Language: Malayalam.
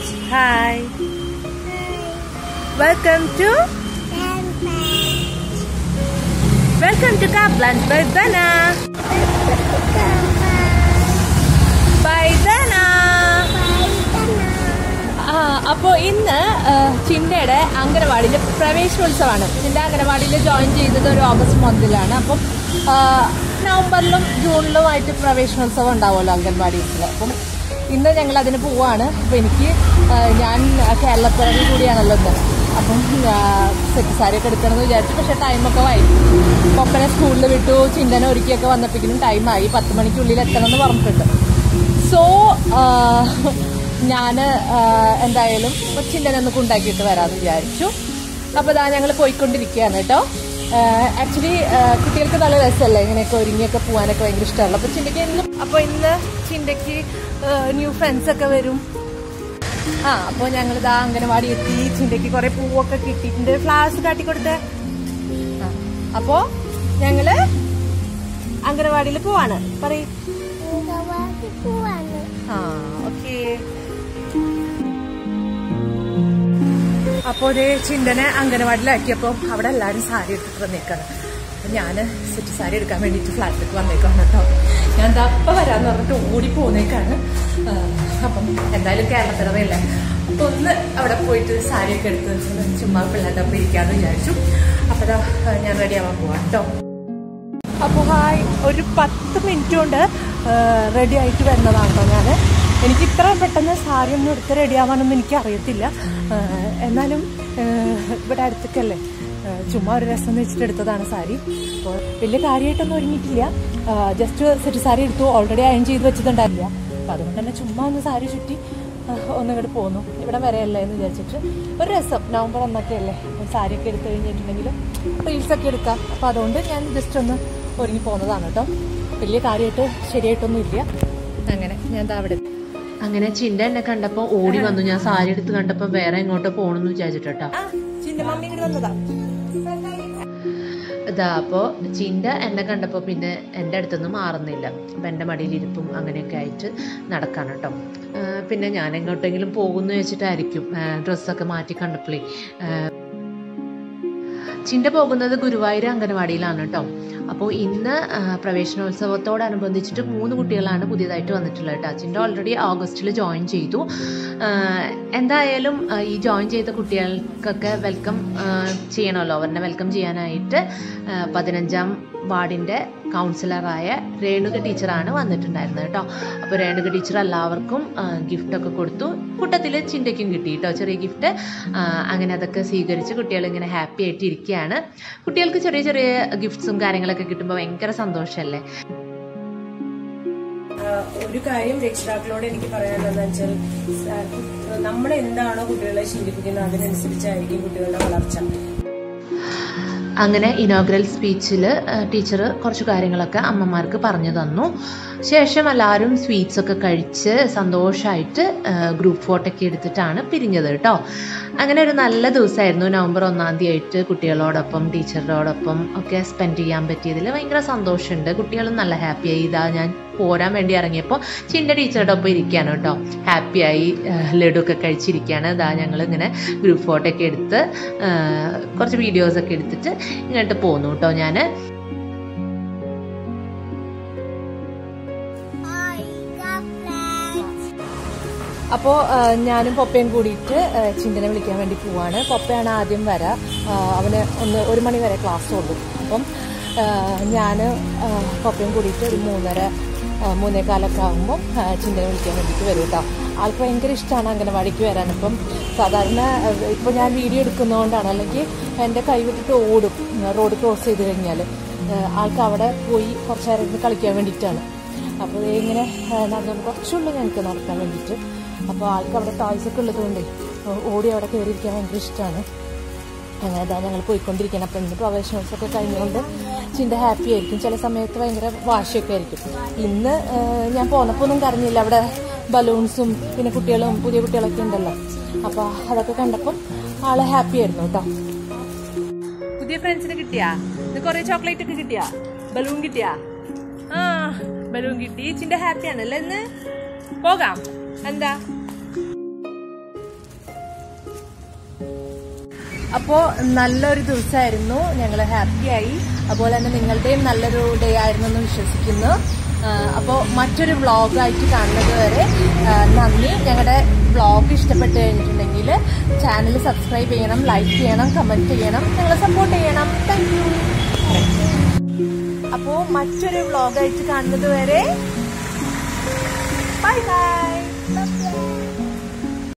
Hi welcome to welcome to കാപ്ലാൻഡ് ബൈ ധന ബൈ ധന അപ്പോൾ ഇന്ന് ആ, ചിന്തയുടെ അംഗനവാടിയിലെ പ്രവേശനോത്സവമാണ് ചിന്ത അംഗനവാടിയിൽ ജോയിൻ ചെയ്തത് ഒരു ഓഗസ്റ്റ് മന്തിലാണ് അപ്പം ആ, നവംബറിലും ജൂണിലുമായിട്ട് പ്രവേശനോത്സവം ഉണ്ടാവുമല്ലോ അംഗൻവാടിയിൽ അപ്പം ഇന്ന് ഞങ്ങൾ അതിന് പോവാണ് അപ്പോൾ എനിക്ക് ആ, ഞാൻ കേരളപ്പിറവി കൂടിയാണല്ലോ ഇന്ന് അപ്പം സെറ്റ് സാരിയൊക്കെ എടുക്കണമെന്ന് വിചാരിച്ചു പക്ഷേ ടൈമൊക്കെ വൈകി കൊപ്പനെ സ്കൂളിൽ വിട്ടു ചിന്തനെ ഒരുക്കിയൊക്കെ വന്നപ്പോഴേക്കും ടൈമായി പത്ത് മണിക്കുള്ളിൽ എത്തണം എന്ന് പറഞ്ഞിട്ടുണ്ട് സോ ഞാൻ എന്തായാലും ചിന്തനെ ഒന്ന് കൊണ്ടാക്കിയിട്ട് വരാമെന്ന് വിചാരിച്ചു അപ്പോൾ ഇതാ ഞങ്ങൾ പോയിക്കൊണ്ടിരിക്കുകയാണ് കേട്ടോ ആക്ച്വലി കുട്ടികൾക്ക് നല്ല രസമല്ലേ ഇങ്ങനെയൊക്കെ ഒരുങ്ങിയൊക്കെ പോകാനൊക്കെ ഭയങ്കര ഇഷ്ടമല്ല അപ്പോൾ ചിന്തയ്ക്ക് എന്നും അപ്പോൾ ഇന്ന് ചിന്തയ്ക്ക് ന്യൂ ഫ്രണ്ട്സ് ഒക്കെ വരും ആ അപ്പോൾ ഞങ്ങൾ ഇതാ അംഗനവാടി എത്തി ചിന്തയ്ക്ക് കുറേ പൂവൊക്കെ കിട്ടിയിട്ടുണ്ട് ഫ്ലവേഴ്സ് കാട്ടിക്കൊടുത്തേ ആ അപ്പോൾ ഞങ്ങള് അംഗനവാടിയിൽ പോവാണ് പറയും ആ ഓക്കെ അപ്പോൾ ഇതേ ചിന്തനെ അംഗനവാടിയിലാക്കിയപ്പോൾ അവിടെ എല്ലാവരും സാരി എടുത്തിട്ട് വന്നേക്കാണ് അപ്പം ഞാൻ സെറ്റ് സാരി എടുക്കാൻ വേണ്ടിയിട്ട് ഫ്ലാറ്റിലേക്ക് വന്നേക്കാണ് കേട്ടോ ഞാൻ എന്താ അപ്പം വരാമെന്ന് പറഞ്ഞിട്ട് ഓടി പോന്നേക്കാണ് ആ, അപ്പം എന്തായാലും കേരളത്തിലറിയില്ല അപ്പോൾ ഒന്ന് അവിടെ പോയിട്ട് സാരിയൊക്കെ എടുത്ത് ചുമ്മാ പിള്ളേരുടെ ഒപ്പം ഇരിക്കാമെന്ന് വിചാരിച്ചു അപ്പോൾ ദാ, ഞാൻ റെഡി ആവാൻ പോവാം കേട്ടോ അപ്പോൾ ഹായ് ഒരു പത്ത് മിനിറ്റ് കൊണ്ട് റെഡി ആയിട്ട് വരുന്നതാണ് കേട്ടോ ഞാൻ എനിക്ക് ഇത്ര പെട്ടെന്ന് സാരി ഒന്നും എടുത്ത് റെഡി ആവാനൊന്നും എനിക്ക് അറിയത്തില്ല ആ, എന്നാലും ആ, ഇവിടെ അടുത്തേക്കല്ലേ ആ, ചുമ്മാ ഒരു രസം എന്ന് വെച്ചിട്ട് എടുത്തതാണ് സാരി അപ്പോൾ വലിയ കാര്യമായിട്ടൊന്നും ഒരുങ്ങിയിട്ടില്ല ജസ്റ്റ് സെറ്റ് സാരി എടുത്തു ഓൾറെഡി അയൺ ചെയ്ത് വെച്ചിട്ടുണ്ടായില്ല അപ്പം അതുകൊണ്ട് തന്നെ ചുമ്മാ ഒന്ന് സാരി ചുറ്റി ആ, ഒന്ന് ഇങ്ങോട്ട് പോന്നു ഇവിടെ വരെയല്ലേ എന്ന് വിചാരിച്ചിട്ട് ഒരു രസം നവംബർ ഒന്നൊക്കെ അല്ലേ സാരിയൊക്കെ എടുത്തു കഴിഞ്ഞിട്ടുണ്ടെങ്കിൽ റീൽസൊക്കെ എടുക്കാം അപ്പോൾ അതുകൊണ്ട് ഞാൻ ജസ്റ്റ് ഒന്ന് ഒരുങ്ങി പോകുന്നതാണ് കേട്ടോ വലിയ കാര്യമായിട്ട് ശരിയായിട്ടൊന്നും ഇല്ല അങ്ങനെ ഞാൻ ദാ അവിടെ എത്തി. അങ്ങനെ ചിന്ത എന്നെ കണ്ടപ്പോ ഓടി വന്നു ഞാൻ സാരി എടുത്ത് കണ്ടപ്പോ വേറെ എങ്ങോട്ടോ പോണെന്ന് വിചാരിച്ചിട്ടാ ആ ചിന്ന മമ്മി ഇങ്ങോട്ട് വന്നതാ ഇതാ അപ്പോ ചിന്ത എന്നെ കണ്ടപ്പോ പിന്നെ എൻ്റെ അടുത്തൊന്നും മാറുന്നില്ല അപ്പൊ എൻ്റെ മടിയിലിരിപ്പും അങ്ങനെയൊക്കെ ആയിട്ട് നടക്കാണ് കേട്ടോ ആ, പിന്നെ ഞാൻ എങ്ങോട്ടെങ്കിലും പോകുന്നു വെച്ചിട്ടായിരിക്കും ഡ്രസ്സൊക്കെ മാറ്റി കണ്ടപ്പോഴേ ചിന്ത പോകുന്നത് ഗുരുവായൂർ അംഗനവാടിയിലാണ് കേട്ടോ അപ്പോൾ ഇന്ന് ആ, പ്രവേശനോത്സവത്തോടനുബന്ധിച്ചിട്ട് മൂന്ന് കുട്ടികളാണ് പുതിയതായിട്ട് വന്നിട്ടുള്ളത് കേട്ടോ ചിന്ത ഓൾറെഡി ഓഗസ്റ്റിൽ ജോയിൻ ചെയ്തു ആ, എന്തായാലും ആ, ഈ ജോയിൻ ചെയ്ത കുട്ടികൾക്കൊക്കെ വെൽക്കം ചെയ്യണമല്ലോ അവരെ വെൽക്കം ചെയ്യാനായിട്ട് ആ, പതിനഞ്ചാം വാർഡിൻ്റെ കൗൺസിലറായ രേണുക ടീച്ചറാണ് വന്നിട്ടുണ്ടായിരുന്നത് കേട്ടോ അപ്പോൾ രേണുക ടീച്ചർ എല്ലാവർക്കും ഗിഫ്റ്റൊക്കെ കൊടുത്തു കൂട്ടത്തിൽ ചിന്തയ്ക്കും കിട്ടി കേട്ടോ ചെറിയ ഗിഫ്റ്റ് അങ്ങനെ അതൊക്കെ സ്വീകരിച്ച് കുട്ടികൾ ഇങ്ങനെ ഹാപ്പി ആയിട്ട് ഇരിക്കുകയാണ് കുട്ടികൾക്ക് ചെറിയ ചെറിയ ഗിഫ്റ്റ്സും കാര്യങ്ങളൊക്കെ കിട്ടുമ്പോൾ ഭയങ്കര സന്തോഷമല്ലേ ഒരു കാര്യം രക്ഷിതാക്കളോട് എനിക്ക് പറയാനുള്ളത് വെച്ചാൽ നമ്മൾ എന്താണോ കുട്ടികളെ ശീലിപ്പിക്കുന്നത് അതിനനുസരിച്ചായിരിക്കും കുട്ടികളുടെ വളർച്ച അങ്ങനെ ഇനോഗ്രൽ സ്പീച്ചിൽ ടീച്ചർ കുറച്ച് കാര്യങ്ങളൊക്കെ അമ്മമാർക്ക് പറഞ്ഞു തന്നു ശേഷം എല്ലാവരും സ്വീറ്റ്സ് ഒക്കെ കഴിച്ച് സന്തോഷമായിട്ട് ഗ്രൂപ്പ് ഫോട്ടോ ഒക്കെ എടുത്തിട്ടാണ് പിരിഞ്ഞത് കേട്ടോ അങ്ങനെ ഒരു നല്ല ദിവസമായിരുന്നു നവംബർ ഒന്നാം തീയതി ആയിട്ട് കുട്ടികളോടൊപ്പം ടീച്ചറോടൊപ്പം ഒക്കെ സ്പെൻഡ് ചെയ്യാൻ പറ്റിയതിൽ ഭയങ്കര സന്തോഷമുണ്ട് കുട്ടികളും നല്ല ഹാപ്പിയായി ഇതാ ഞാൻ പോരാൻ വേണ്ടി ഇറങ്ങിയപ്പോൾ ചിൻ്റെ ടീച്ചറുടെ ഒപ്പം ഇരിക്കുകയാണ് കേട്ടോ ഹാപ്പിയായി ലഡു ഒക്കെ കഴിച്ചിരിക്കുകയാണ് ഇതാ ഞങ്ങൾ ഇങ്ങനെ ഗ്രൂപ്പ് ഫോട്ടോ ഒക്കെ എടുത്ത് ആ, കുറച്ച് വീഡിയോസ് ഒക്കെ എടുത്തിട്ട് ഇങ്ങോട്ട് പോന്നു കേട്ടോ ഞാൻ അപ്പോൾ ഞാനും പൊപ്പയും കൂടിയിട്ട് ആ, ചിന്തനെ വിളിക്കാൻ വേണ്ടി പോവാണ് പൊപ്പയാണ് ആദ്യം വരാ ആ, അവന് ഒന്ന് ഒരു മണി വരെ ക്ലാസ് ഉള്ളൂ അപ്പം ഞാൻ പൊപ്പയും കൂടിയിട്ട് ഒരു മൂന്നര ആ, മൂന്നേകാലൊക്കെ ആകുമ്പോൾ ചിന്തനെ വിളിക്കാൻ വേണ്ടിയിട്ട് വരും കേട്ടോ ആൾക്ക് ഭയങ്കര ഇഷ്ടമാണ് അംഗനവാടിക്ക് വരാൻ അപ്പം സാധാരണ ഇപ്പോൾ ഞാൻ വീഡിയോ എടുക്കുന്നതുകൊണ്ടാണ് അല്ലെങ്കിൽ എൻ്റെ കൈ വിട്ടിട്ട് ഓടും റോഡ് ക്രോസ് ചെയ്ത് കഴിഞ്ഞാൽ ആൾക്ക് അവിടെ പോയി കുറച്ച് നേരം ഇരുന്ന് കളിക്കാൻ വേണ്ടിയിട്ടാണ് അപ്പോൾ ഇങ്ങനെ നടന്നു കുറച്ചുള്ളൂ ഞങ്ങൾക്ക് നടക്കാൻ വേണ്ടിയിട്ട് അപ്പോൾ ആൾക്ക് അവിടെ ടോയ്സ് ഒക്കെ ഉള്ളതുകൊണ്ട് ഓടി അവിടെ കയറിയിരിക്കാൻ ഭയങ്കര ഇഷ്ടമാണ് അങ്ങനെ ഇതാ ഞങ്ങൾ പോയിക്കൊണ്ടിരിക്കണം അപ്പം ഇന്ന് പ്രവേശനോത്സവമൊക്കെ കഴിഞ്ഞുകൊണ്ട് ചിന്ത ഹാപ്പി ആയിരിക്കും ചില സമയത്ത് ഭയങ്കര വാശിയൊക്കെ ആയിരിക്കും ഇന്ന് ആ, ഞാൻ പോന്നപ്പോൾ ഒന്നും കരഞ്ഞില്ല അവിടെ ബലൂൺസും പിന്നെ കുട്ടികളും പുതിയ കുട്ടികളൊക്കെ ഉണ്ടല്ലോ അപ്പോൾ അതൊക്കെ കണ്ടപ്പം ആള് ഹാപ്പി ആയിരുന്നു കേട്ടോ പുതിയ ഫ്രണ്ട്സിന് കിട്ടിയാ ഇത് കുറെ ചോക്ലേറ്റ് ഒക്കെ കിട്ടിയാ ബലൂൺ കിട്ടിയാ ആ ബലൂൺ കിട്ടി ചിന്റെ ഹാപ്പി ആണല്ലേ ഇന്ന് പോകാം എന്താ അപ്പോൾ നല്ലൊരു ദിവസമായിരുന്നു ഞങ്ങൾ ഹാപ്പിയായി അതുപോലെ തന്നെ നിങ്ങളുടെയും നല്ലൊരു ഡേ ആയിരുന്നു എന്ന് വിശ്വസിക്കുന്നു അപ്പോൾ മറ്റൊരു വ്ളോഗായിട്ട് കാണുന്നത് വരെ ആ, നന്ദി ഞങ്ങളുടെ വ്ളോഗ് ഇഷ്ടപ്പെട്ട് കഴിഞ്ഞിട്ടുണ്ടെങ്കിൽ ചാനൽ സബ്സ്ക്രൈബ് ചെയ്യണം ലൈക്ക് ചെയ്യണം കമൻറ്റ് ചെയ്യണം ഞങ്ങളെ സപ്പോർട്ട് ചെയ്യണം താങ്ക് യു അപ്പോൾ മറ്റൊരു വ്ളോഗായിട്ട് കാണുന്നത് വരെ ബൈ ബൈ